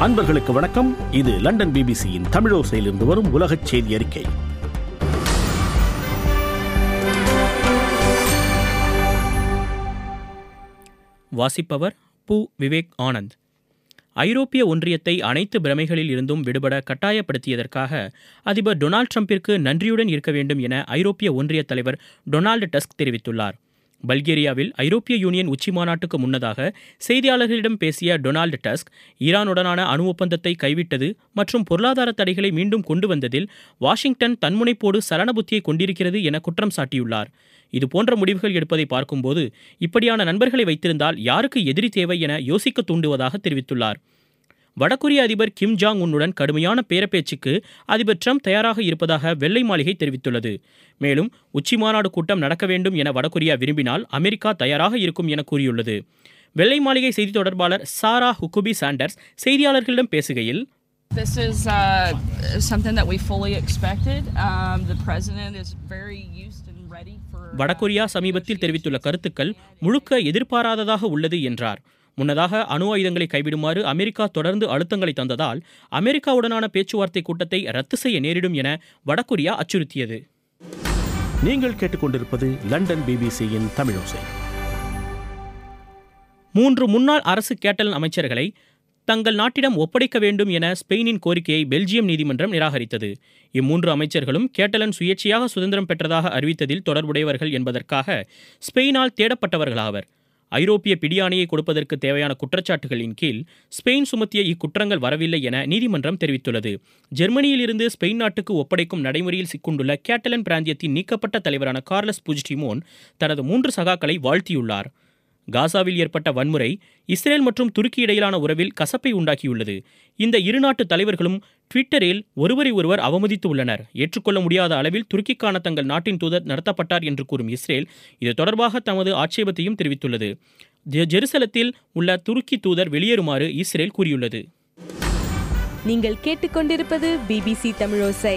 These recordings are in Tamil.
அன்பர்களுக்கு வணக்கம் இது லண்டன் பிபிசியின் தமிழோசையிலிருந்து வரும் உலகச் செய்தி அறிக்கை வாசிப்பவர் பு விவேக் ஆனந்த் ஐரோப்பிய ஒன்றியத்தை அனைத்து பிரமைகளில் இருந்தும் விடுபட கட்டாயப்படுத்தியதற்காக அதிபர் டொனால்ட் ட்ரம்பிற்கு நன்றியுடன் இருக்க வேண்டும் என ஐரோப்பிய ஒன்றிய தலைவர் டொனால்டு டஸ்க் தெரிவித்துள்ளார் பல்கேரியாவில் ஐரோப்பிய யூனியன் உச்சி மாநாட்டுக்கு முன்னதாக செய்தியாளர்களிடம் பேசிய டொனால்டு டஸ்க் ஈரானுடனான அணு ஒப்பந்தத்தை கைவிட்டது மற்றும் பொருளாதார தடைகளை மீண்டும் கொண்டு வந்ததில் வாஷிங்டன் தன்முனைப்போடு சலனபுத்தியை கொண்டிருக்கிறது என குற்றம் சாட்டியுள்ளார் இது போன்ற முடிவுகள் எடுப்பதை பார்க்கும்போது இப்படியான நண்பர்களை வைத்திருந்தால் யாருக்கு எதிரி தேவை என யோசிக்க தூண்டுவதாக தெரிவித்துள்ளார் வடகொரிய அதிபர் கிம் ஜாங் உன்னுடன் கடுமையான பேரப்பேச்சுக்கு அதிபர் ட்ரம்ப் தயாராக இருப்பதாக வெள்ளை மாளிகை தெரிவித்துள்ளது மேலும் உச்சி மாநாடு கூட்டம் நடக்க வேண்டும் என வடகொரியா விரும்பினால் அமெரிக்கா தயாராக இருக்கும் என கூறியுள்ளது வெள்ளை மாளிகை செய்தி தொடர்பாளர் சாரா ஹுக்குபி சாண்டர்ஸ் செய்தியாளர்களிடம் பேசுகையில் This is uh, something that we fully expected. Um, the president is very used and ready for. வடகொரியா சமீபத்தில் தெரிவித்துள்ள கருத்துக்கள் முழுக்க எதிர்பாராததாக உள்ளது என்றார் முன்னதாக அணு ஆயுதங்களை கைவிடுமாறு அமெரிக்கா தொடர்ந்து அழுத்தங்களை தந்ததால் அமெரிக்காவுடனான பேச்சுவார்த்தை கூட்டத்தை ரத்து செய்ய நேரிடும் என வடகொரியா அச்சுறுத்தியது நீங்கள் கேட்டுக்கொண்டிருப்பது லண்டன் பிபிசியின் தமிழோசை மூன்று முன்னாள் அரசு கேட்டலன் அமைச்சர்களை தங்கள் நாட்டிடம் ஒப்படைக்க வேண்டும் என ஸ்பெயினின் கோரிக்கையை பெல்ஜியம் நீதிமன்றம் நிராகரித்தது இம்மூன்று அமைச்சர்களும் கேட்டலன் சுயேட்சையாக சுதந்திரம் பெற்றதாக அறிவித்ததில் தொடர்புடையவர்கள் என்பதற்காக ஸ்பெயினால் தேடப்பட்டவர்களாவர் ஐரோப்பிய பிடியாணையை கொடுப்பதற்கு தேவையான குற்றச்சாட்டுகளின் கீழ் ஸ்பெயின் சுமத்திய இக்குற்றங்கள் வரவில்லை என நீதிமன்றம் தெரிவித்துள்ளது ஜெர்மனியில் இருந்து ஸ்பெயின் நாட்டுக்கு ஒப்படைக்கும் நடைமுறையில் சிக்குண்டுள்ள கேட்டலன் பிராந்தியத்தின் நீக்கப்பட்ட தலைவரான கார்லஸ் புஜ்டிமோன் தனது மூன்று சகாக்களை வாழ்த்தியுள்ளார் காசாவில் ஏற்பட்ட வன்முறை இஸ்ரேல் மற்றும் துருக்கி இடையிலான உறவில் கசப்பை உண்டாக்கியுள்ளது இந்த இரு நாட்டு தலைவர்களும் ட்விட்டரில் ஒருவரை ஒருவர் அவமதித்து உள்ளனர் ஏற்றுக்கொள்ள முடியாத அளவில் துருக்கிக்கான தங்கள் நாட்டின் தூதர் நடத்தப்பட்டார் என்று கூறும் இஸ்ரேல் இது தொடர்பாக தமது ஆட்சேபத்தையும் தெரிவித்துள்ளது ஜெ- ஜெருசலத்தில் உள்ள துருக்கி தூதர் வெளியேறுமாறு இஸ்ரேல் கூறியுள்ளது நீங்கள் கேட்டுக்கொண்டிருப்பது பிபிசி தமிழோசை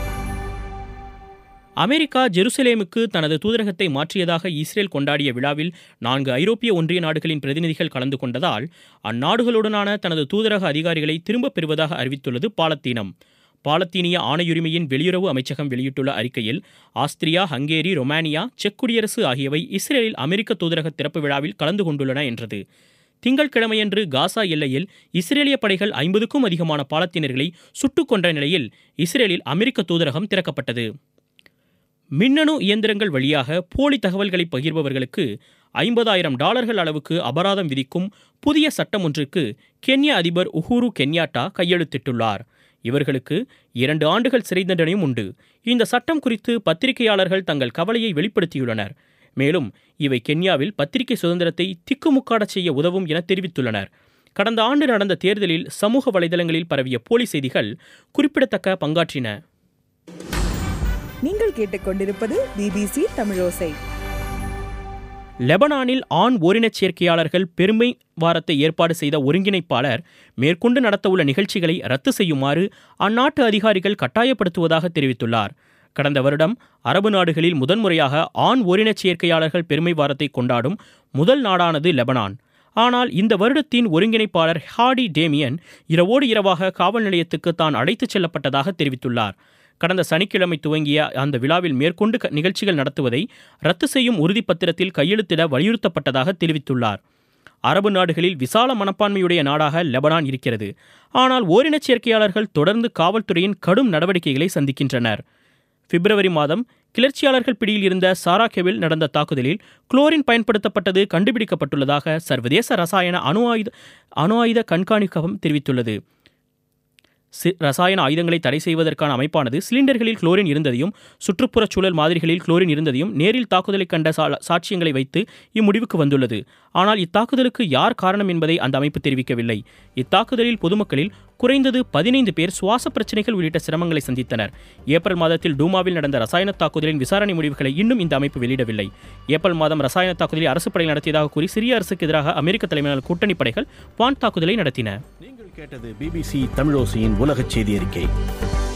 அமெரிக்கா ஜெருசலேமுக்கு தனது தூதரகத்தை மாற்றியதாக இஸ்ரேல் கொண்டாடிய விழாவில் நான்கு ஐரோப்பிய ஒன்றிய நாடுகளின் பிரதிநிதிகள் கலந்து கொண்டதால் அந்நாடுகளுடனான தனது தூதரக அதிகாரிகளை திரும்பப் பெறுவதாக அறிவித்துள்ளது பாலத்தீனம் பாலத்தீனிய ஆணையுரிமையின் வெளியுறவு அமைச்சகம் வெளியிட்டுள்ள அறிக்கையில் ஆஸ்திரியா ஹங்கேரி ரொமானியா செக் குடியரசு ஆகியவை இஸ்ரேலில் அமெரிக்க தூதரக திறப்பு விழாவில் கலந்து கொண்டுள்ளன என்றது திங்கட்கிழமையன்று காசா எல்லையில் இஸ்ரேலிய படைகள் ஐம்பதுக்கும் அதிகமான பாலத்தீனர்களை சுட்டுக் கொன்ற நிலையில் இஸ்ரேலில் அமெரிக்க தூதரகம் திறக்கப்பட்டது மின்னணு இயந்திரங்கள் வழியாக போலி தகவல்களை பகிர்பவர்களுக்கு ஐம்பதாயிரம் டாலர்கள் அளவுக்கு அபராதம் விதிக்கும் புதிய சட்டம் ஒன்றுக்கு கென்யா அதிபர் உஹுரு கென்யாட்டா கையெழுத்திட்டுள்ளார் இவர்களுக்கு இரண்டு ஆண்டுகள் சிறை தண்டனையும் உண்டு இந்த சட்டம் குறித்து பத்திரிகையாளர்கள் தங்கள் கவலையை வெளிப்படுத்தியுள்ளனர் மேலும் இவை கென்யாவில் பத்திரிகை சுதந்திரத்தை திக்குமுக்காடச் செய்ய உதவும் என தெரிவித்துள்ளனர் கடந்த ஆண்டு நடந்த தேர்தலில் சமூக வலைதளங்களில் பரவிய போலி செய்திகள் குறிப்பிடத்தக்க பங்காற்றின நீங்கள் கேட்டுக்கொண்டிருப்பது பிபிசி தமிழோசை லெபனானில் ஆண் ஓரினச் சேர்க்கையாளர்கள் பெருமை வாரத்தை ஏற்பாடு செய்த ஒருங்கிணைப்பாளர் மேற்கொண்டு நடத்தவுள்ள நிகழ்ச்சிகளை ரத்து செய்யுமாறு அந்நாட்டு அதிகாரிகள் கட்டாயப்படுத்துவதாக தெரிவித்துள்ளார் கடந்த வருடம் அரபு நாடுகளில் முதன்முறையாக ஆண் ஓரினச் சேர்க்கையாளர்கள் பெருமை வாரத்தை கொண்டாடும் முதல் நாடானது லெபனான் ஆனால் இந்த வருடத்தின் ஒருங்கிணைப்பாளர் ஹாடி டேமியன் இரவோடு இரவாக காவல் நிலையத்துக்கு தான் அழைத்துச் செல்லப்பட்டதாக தெரிவித்துள்ளார் கடந்த சனிக்கிழமை துவங்கிய அந்த விழாவில் மேற்கொண்டு க- நிகழ்ச்சிகள் நடத்துவதை ரத்து செய்யும் உறுதிப்பத்திரத்தில் கையெழுத்திட வலியுறுத்தப்பட்டதாக தெரிவித்துள்ளார் அரபு நாடுகளில் விசால மனப்பான்மையுடைய நாடாக லெபனான் இருக்கிறது ஆனால் ஓரினச் சேர்க்கையாளர்கள் தொடர்ந்து காவல்துறையின் கடும் நடவடிக்கைகளை சந்திக்கின்றனர் பிப்ரவரி மாதம் கிளர்ச்சியாளர்கள் பிடியில் இருந்த சாராகேவில் நடந்த தாக்குதலில் குளோரின் பயன்படுத்தப்பட்டது கண்டுபிடிக்கப்பட்டுள்ளதாக சர்வதேச ரசாயன அணு ஆயுத அணு ஆயுத கண்காணிப்பகம் தெரிவித்துள்ளது சி- ரசாயன ஆயுதங்களை தடை செய்வதற்கான அமைப்பானது சிலிண்டர்களில் குளோரின் இருந்ததையும் சுற்றுப்புறச் சூழல் மாதிரிகளில் குளோரின் இருந்ததையும் நேரில் தாக்குதலை கண்ட சா- சாட்சியங்களை வைத்து இம்முடிவுக்கு வந்துள்ளது ஆனால் இத்தாக்குதலுக்கு யார் காரணம் என்பதை அந்த அமைப்பு தெரிவிக்கவில்லை இத்தாக்குதலில் பொதுமக்களில் குறைந்தது பதினைந்து பேர் சுவாச பிரச்சனைகள் உள்ளிட்ட சிரமங்களை சந்தித்தனர் ஏப்ரல் மாதத்தில் டூமாவில் நடந்த ரசாயன தாக்குதலின் விசாரணை முடிவுகளை இன்னும் இந்த அமைப்பு வெளியிடவில்லை ஏப்ரல் மாதம் ரசாயன தாக்குதலை அரசு படை நடத்தியதாக கூறி சிரிய அரசுக்கு எதிராக அமெரிக்க தலைமையிலான கூட்டணி படைகள் வான் தாக்குதலை நடத்தின நீங்கள் கேட்டது பிபிசி தமிழோசையின் உலகச் செய்தி அறிக்கை